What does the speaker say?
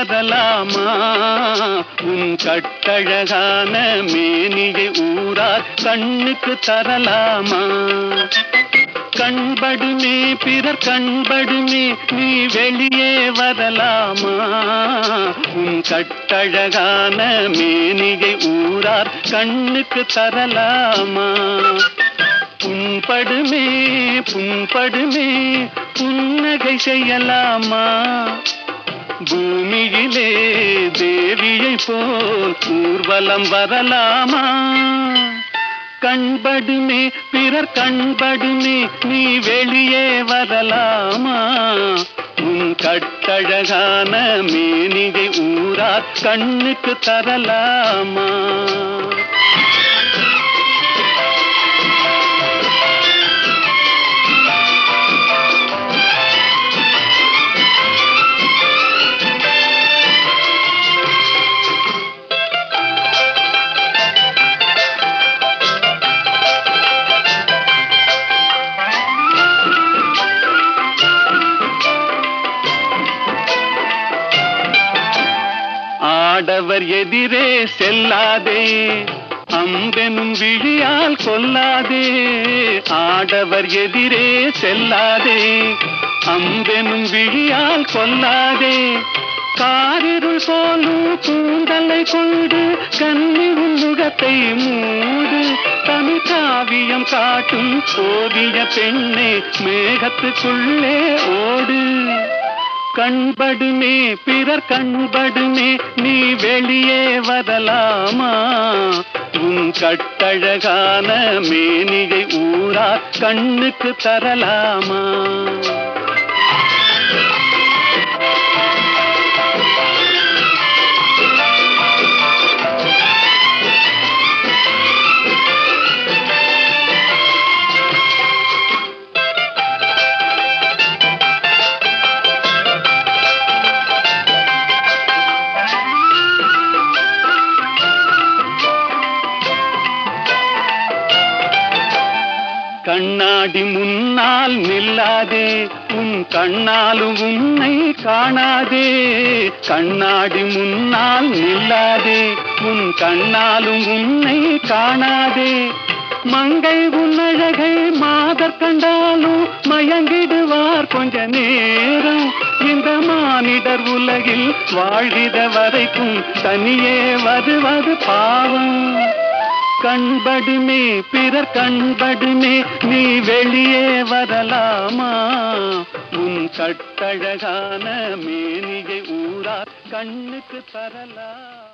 வரலாமா உன் கட்டழகான மேனியை ஊரார் கண்ணுக்கு தரலாமா கண்படுமே பிறர் கண்படுமே நீ வெளியே வரலாமா உன் கட்டழகான மேனியை ஊரார் கண்ணுக்கு தரலாமா புண்படுமே புண்படுமே புன்னகை செய்யலாமா பூமியிலே தேவியை போல் ஊர்வலம் வரலாமா கண்படுமே பிறர் கண்படுமே நீ வெளியே வரலாமா உன் கட்டழகான மேனிகை ஊரார் கண்ணுக்கு தரலாமா ஆடவர் எதிரே செல்லாதே அம்பெனும் விழியால் கொல்லாதே ஆடவர் எதிரே செல்லாதே அம்பெனும் விழியால் கொல்லாதே காரிருள் போலும் கூந்தலை கொண்டு கண்ணி முகத்தை மூடு தமிழ் காவியம் காட்டும் ஓவிய பெண்ணே மேகத்துக்குள்ளே ஓடு கண்படுமே பிறர் கண்படுமே நீ வெளியே வரலாமா உன் கட்டழகான மேனிகை ஊரா கண்ணுக்கு தரலாமா கண்ணாடி முன்னால் நில்லாதே உன் கண்ணாலும் உன்னை காணாதே கண்ணாடி முன்னால் நில்லாதே உன் கண்ணாலும் உன்னை காணாதே மங்கை உன்னழகை மாதர் கண்டாலும் மயங்கிடுவார் கொஞ்ச நேரம் இந்த மானிடர் உலகில் வாழ்கிற வரைக்கும் தனியே வருவது பாவம் கண்படுமே பிறர் கண்படுமே நீ வெளியே வரலாமா உன் கட்டழகான மேனிகை ஊரா கண்ணுக்கு தரலாம்